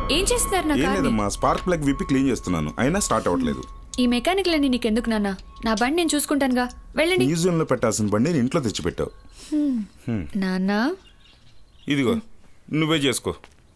ఏం చేస్తున్నారు నా ఏం కార్ని లేదమ్మా స్పార్క్ ప్లగ్ విప్పి క్లీన్ చేస్తున్నాను అయినా స్టార్ట్ అవ్వట్లేదు ఈ మెకానిక్లన్నీ నీకెందుకు నాన్న నా బండి నేను చూసుకుంటానుగా వెళ్ళండి మ్యూజియంలో పెట్టాల్సిన బండి నేను ఇంట్లో తెచ్చిపెట్టావు నాన్న ఇదిగో నువ్వే చేసుకో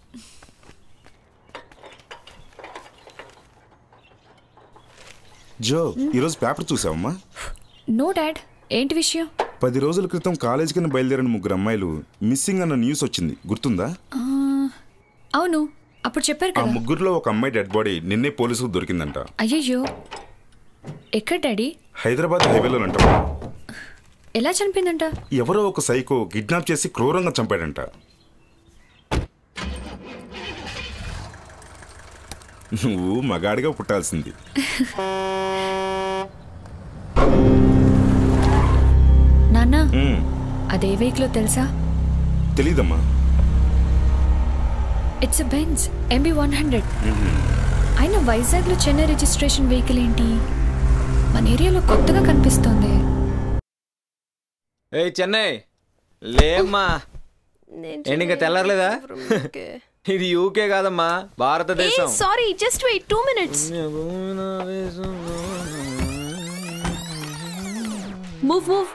జో ఈరోజు పేపర్ చూసావమ్మా నో డాడ్ ఏంటి విషయం పది రోజుల క్రితం కాలేజ్ కింద బయలుదేరిన ముగ్గురు అమ్మాయిలు మిస్సింగ్ అన్న న్యూస్ వచ్చింది గుర్తుందా ఆ, అవును అప్పుడు చెప్పారు ఆ కదా ముగ్గురులో ఒక అమ్మాయి డెడ్ బాడీ నిన్నే పోలీసుకు దొరికిందంట అయ్యయ్యో ఎక్కడ డాడీ హైదరాబాద్ హైవేలో అంటావా ఎలా చనిపోయిందంట ఎవరో ఒక సైకో కిడ్నాప్ చేసి క్రూరంగా చంపాడంట నువ్వు మగాడిగా పుట్టాల్సింది నాన్న మ్మ్. అదే వెహికల్ తెలుసా తెలీదమ్మా it's Benz MB one hundred అయినా వైజాగ్లో చెన్నై రిజిస్ట్రేషన్ వెహికల్ ఏంటి మన ఏరియాలో కొత్తగా కనిపిస్తోంది ఏ చెన్నై లేమ్మా ఏంటి ఇంకా తెల్లారలేదా ఇది యూకే కాదమ్మా భారతదేశం sorry just wait two minutes move move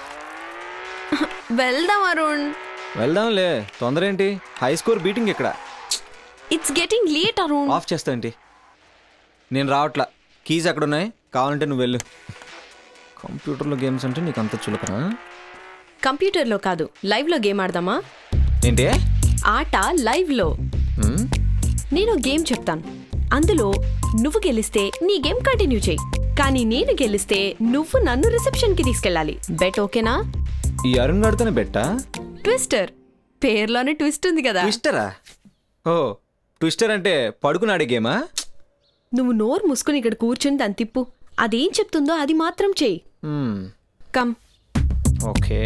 వెళ్దాం అరుణ్ వెళ్దాంలే తొందర ఏంటి హై స్కోర్ బీటింగ్ ఇక్కడ it's getting late Arun off చేస్తా ఏంటి నేను రావట్లా కీస్ ఎక్కడ ఉన్నాయి కావాలంటే నువ్వు వెళ్ళు కంప్యూటర్లో గేమ్స్ అంటే నీకు అంత చులకనా కంప్యూటర్లో కాదు లైవ్ లో గేమ్ ఆడదామా ఏంటి ఆట లైవ్ లో హ్మ్? నేను గేమ్ చెప్తాను అందులో నువ్వు గెలిస్తే నీ గేమ్ కంటిన్యూ చేయి కానీ నేను గెలిస్తే నువ్వు నన్ను రిసెప్షన్ కి తీసుకెళ్ళాలి బెట్ ఓకేనా ఈ అరుణ్ గడితేనే బెట్టా ట్విస్టర్ పేర్లోనే ట్విస్ట్ ఉంది కదా ట్విస్టరా ఓ ట్విస్టర్ అంటే పడుకుని ఆడే గేమా నువ్వు నోరు మూసుకుని ఇక్కడ కూర్చుని దాన్ని తిప్పు అదేం చెప్తుందో అది మాత్రం చేయి హ్మ్. కమ్ ఓకే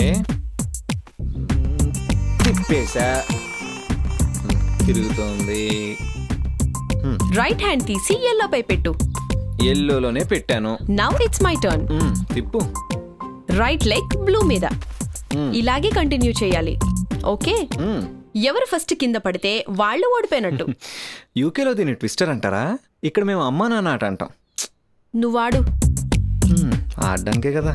తిప్పేసా హ్మ్, తిరుగుతోంది రైట్ హ్యాండ్ తీసి ఎల్లో పై పెట్టు ఎల్లోలోనే పెట్టాను నవ్ ఇట్స్ మై టర్న్ హ్మ్, తిప్పు రైట్ లెగ్ బ్లూ మీద ఇలాగే కంటిన్యూ చేయాలి ఓకే హ్మ్. ఎవరు ఫస్ట్ కింద పడితే వాళ్ళు ఓడిపోయినట్టు యూకేలో దీన్ని ట్విస్టర్ అంటారా ఇక్కడ మేము అమ్మా నాన్న ఆట అంటాం నువ్వు ఆడు హ్మ్, ఆడడానికే కదా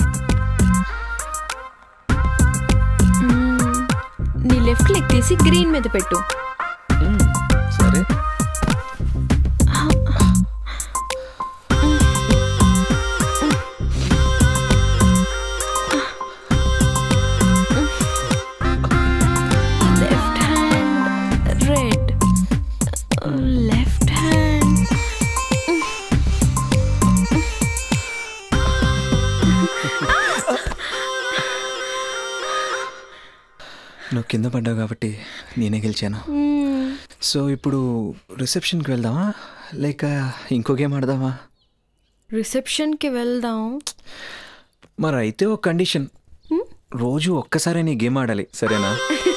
మ్మ్. నీ లెఫ్ట్ లెగ్ తీసి గ్రీన్ మీద పెట్టు హ్మ్, సరే left hand red left hand నువ్వు కింద పడ్డావు కాబట్టి నేనే గెలిచాను సో ఇప్పుడు రిసెప్షన్కి వెళ్దామా లేక ఇంకో గేమ్ ఆడదామా రిసెప్షన్కి వెళ్దాం మరి అయితే ఒక కండిషన్ రోజు ఒక్కసారి నీ గేమ్ ఆడాలి సరేనా